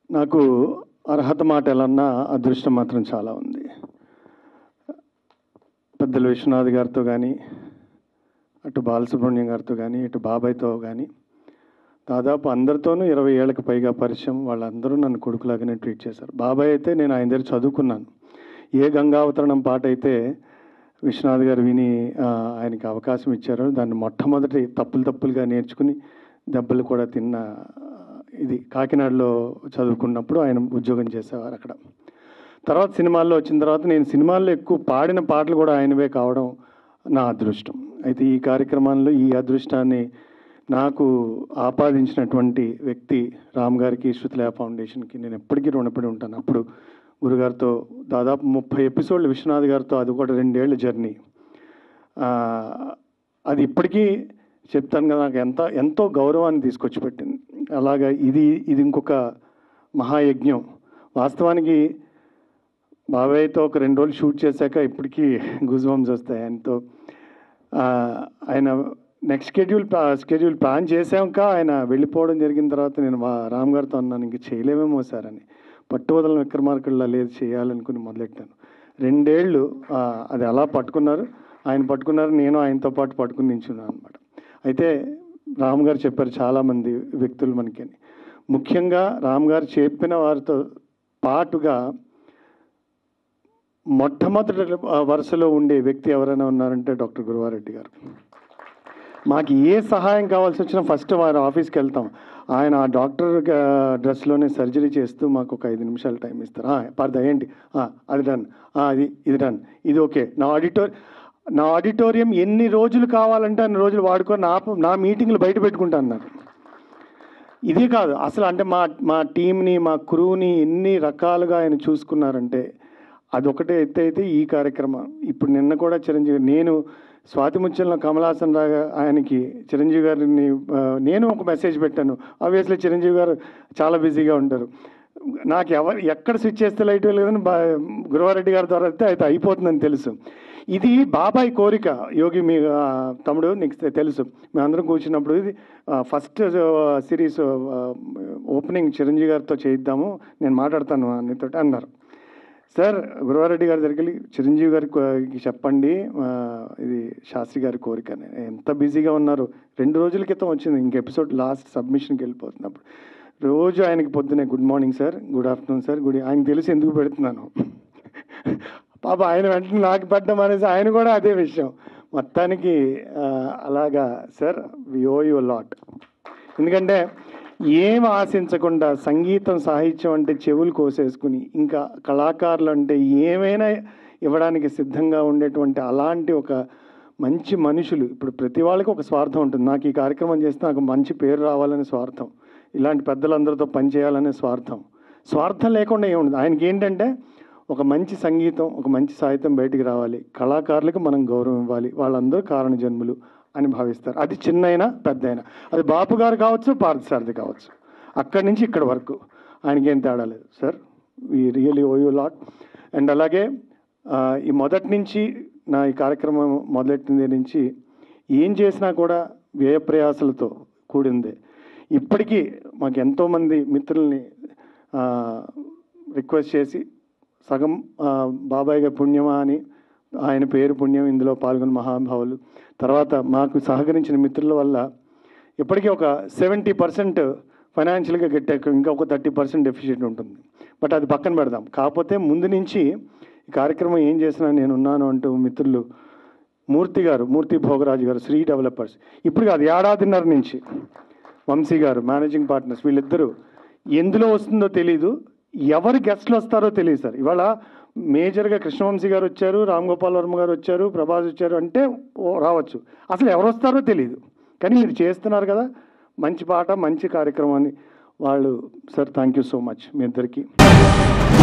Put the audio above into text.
నాకు అర్హత మాట ఎలా అదృష్టం మాత్రం చాలా ఉంది పెద్దలు విశ్వనాథ్ గారితో కానీ అటు బాలసుబ్రహ్మణ్యం గారితో కానీ ఇటు బాబాయ్తో కానీ దాదాపు అందరితోనూ ఇరవై ఏళ్ళకి పైగా పరిచయం వాళ్ళందరూ నన్ను కొడుకులాగానే ట్రీట్ చేశారు బాబాయ్ అయితే నేను ఆయన దగ్గర చదువుకున్నాను ఏ గంగావతరణం పాట అయితే విశ్వనాథ్ గారు విని ఆ, ఆయనకి అవకాశం ఇచ్చారో దాన్ని మొట్టమొదటి తప్పులు తప్పులుగా నేర్చుకుని దెబ్బలు కూడా తిన్న ఇది కాకినాడలో చదువుకున్నప్పుడు ఆయన ఉద్యోగం చేసేవారు అక్కడ తర్వాత సినిమాల్లో వచ్చిన తర్వాత నేను సినిమాల్లో ఎక్కువ పాడిన పాటలు కూడా ఆయనవే కావడం నా అదృష్టం అయితే ఈ కార్యక్రమాల్లో ఈ అదృష్టాన్ని నాకు ఆపాదించినటువంటి వ్యక్తి రామ్ గారికి శృతిలయ ఫౌండేషన్కి నేను ఎప్పటికీ రుణపడి ఉంటాను అప్పుడు గురుగారితో దాదాపు ముప్పై ఎపిసోడ్లు విశ్వనాథ్ గారితో అది కూడా రెండేళ్ల జర్నీ ఆ, అది ఇప్పటికీ చెప్తాను కదా నాకు ఎంత ఎంతో గౌరవాన్ని తీసుకొచ్చి పెట్టింది అలాగా ఇది ఇది ఇంకొక మహాయజ్ఞం వాస్తవానికి బాబాయ్తో ఒక రెండు రోజులు షూట్ చేశాక ఇప్పటికీ గుజ్బంస్ వస్తాయి ఆయనతో ఆ, ఆయన నెక్స్ట్ షెడ్యూల్ షెడ్యూల్ ప్లాన్ చేశాక ఆయన వెళ్ళిపోవడం జరిగిన తర్వాత నేను మా రామ్ గారితో అన్నాను ఇంక చేయలేమేమో సార్ అని పట్టువదల విక్రమార్కుల్లో లేదు చేయాలనుకుని మొదలెట్టాను రెండేళ్ళు ఆ, అది అలా పట్టుకున్నారు ఆయన పట్టుకున్నారు నేను ఆయనతో పాటు పట్టుకుని నించున్నాను అనమాట అయితే రామ్ గారు చెప్పారు చాలామంది వ్యక్తులు మనకి అని ముఖ్యంగా రామ్ గారు చెప్పిన వారితో పాటుగా మొట్టమొదటి ఆ, వరుసలో ఉండే వ్యక్తి ఎవరైనా ఉన్నారంటే డాక్టర్ గురువారెడ్డి గారు మాకు ఏ సహాయం కావాల్సి వచ్చినా ఫస్ట్ వారి ఆఫీస్కి వెళ్తాం ఆయన ఆ డాక్టర్ గా- డ్రెస్లోనే సర్జరీ చేస్తూ మాకు ఒక ఐదు నిమిషాలు టైం ఇస్తారు "ఆ, పర్దా ఏంటి "ఆ, అది డన్ "ఆ, అది ఇది డన్ ఇది ఓకే నా ఆడిటోర్ నా ఆడిటోరియం ఎన్ని రోజులు కావాలంటే అన్ని రోజులు వాడుకొని నా నా మీటింగ్లు బయట పెట్టుకుంటాను నాకు ఇది కాదు అసలు అంటే మా మా టీంని మా క్రూని ఎన్ని రకాలుగా ఆయన చూసుకున్నారంటే అదొకటే ఎత్తు అయితే ఈ కార్యక్రమం ఇప్పుడు నిన్న కూడా చిరంజీవి నేను స్వాతి ముత్యంలో కమలాసన్ రాగా ఆయనకి చిరంజీవి గారిని ఆ, నేను ఒక మెసేజ్ పెట్టాను ఆబ్వియస్లీ చిరంజీవి గారు చాలా బిజీగా ఉంటారు నాకు ఎవరు ఎక్కడ స్విచ్ చేస్తే లైట్ వెళ్ళదని బా గురువారెడ్డి గారి ద్వారా అయితే అయితే అయిపోతుందని తెలుసు ఇది బాబాయ్ కోరిక యోగి మీ ఆ, తమ్ముడు నీకు తె- తెలుసు మేమందరం కూర్చున్నప్పుడు ఇది ఫస్ట్ సిరీస్ ఓపెనింగ్ చిరంజీవి గారితో చేయిద్దాము నేను మాట్లాడతాను నీతో అన్నారు సార్ గురువారెడ్డి గారి దగ్గరికి వెళ్ళి చిరంజీవి గారికి చెప్పండి ఆ, ఇది శాస్త్రి గారి కోరిక అని. ఎంత బిజీగా ఉన్నారు రెండు రోజుల క్రితం వచ్చింది ఇంక ఎపిసోడ్ లాస్ట్ సబ్మిషన్కి వెళ్ళిపోతున్నప్పుడు రోజు ఆయనకి పొద్దునే good morning sir good afternoon sir good ఆయన తెలిసి ఎందుకు పెడుతున్నాను పాప ఆయన వెంటనే నాకు పెట్టడం అనేసి ఆయన కూడా అదే విషయం మొత్తానికి ఆ, అలాగా sir we owe you lot ఎందుకంటే ఏం ఆశించకుండా సంగీతం సాహిత్యం అంటే చెవులు కోసేసుకుని ఇంకా కళాకారులు అంటే ఏమైనా ఇవ్వడానికి సిద్ధంగా ఉండేటువంటి అలాంటి ఒక మంచి మనుషులు ఇప్పుడు ప్రతి వాళ్ళకి ఒక స్వార్థం ఉంటుంది నాకు ఈ కార్యక్రమం చేస్తే నాకు మంచి పేరు రావాలనే స్వార్థం ఇలాంటి పెద్దలందరితో పనిచేయాలనే స్వార్థం స్వార్థం లేకుండా ఏముండదు ఆయనకి ఏంటంటే ఒక మంచి సంగీతం ఒక మంచి సాహిత్యం బయటికి రావాలి కళాకారులకు మనం గౌరవం ఇవ్వాలి వాళ్ళందరూ కారణ జన్ములు అని భావిస్తారు అది చిన్నైనా పెద్దయినా అది బాపు గారు కావచ్చు పార్థసారథి కావచ్చు అక్కడి నుంచి ఇక్కడ వరకు ఆయనకి ఏం తేడా లేదు సార్ ఈ really owe you lot and అలాగే ఆ, ఈ మొదటి నుంచి నా ఈ కార్యక్రమం మొదలెట్టింది నుంచి ఏం చేసినా కూడా వ్యయ ప్రయాసలతో కూడిందే ఇప్పటికీ మాకు ఎంతోమంది మిత్రుల్ని ఆ, రిక్వెస్ట్ చేసి సగం ఆ, బాబాయ్ గారి పుణ్యమా అని ఆయన పేరు పుణ్యం ఇందులో పాల్గొన్న మహానుభావులు తర్వాత మాకు సహకరించిన మిత్రుల వల్ల ఇప్పటికీ ఒక సెవెంటీ పర్సెంట్ ఫైనాన్షియల్గా గట్టాక ఇంకా ఒక థర్టీ పర్సెంట్ డెఫిషియెంట్ ఉంటుంది బట్ అది పక్కన పెడదాం కాకపోతే ముందు నుంచి ఈ కార్యక్రమం ఏం చేసినా నేను ఉన్నాను అంటూ మిత్రులు మూర్తి గారు మూర్తి భోగరాజు గారు శ్రీ డెవలపర్స్ ఇప్పుడు కాదు ఏడాదిన్నర నుంచి వంశీ గారు మేనేజింగ్ పార్ట్నర్స్ వీళ్ళిద్దరూ ఎందులో వస్తుందో తెలీదు ఎవరు గెస్ట్లు వస్తారో తెలియదు సార్ ఇవాళ మేజర్గా కృష్ణవంశీ గారు వచ్చారు రామ్ గోపాల్ వర్మ గారు వచ్చారు ప్రభాస్ వచ్చారు అంటే ఓ రావచ్చు అసలు ఎవరు వస్తారో తెలియదు కానీ మీరు చేస్తున్నారు కదా మంచి పాట మంచి కార్యక్రమాన్ని వాళ్ళు sir thank you so much మీ ఇద్దరికి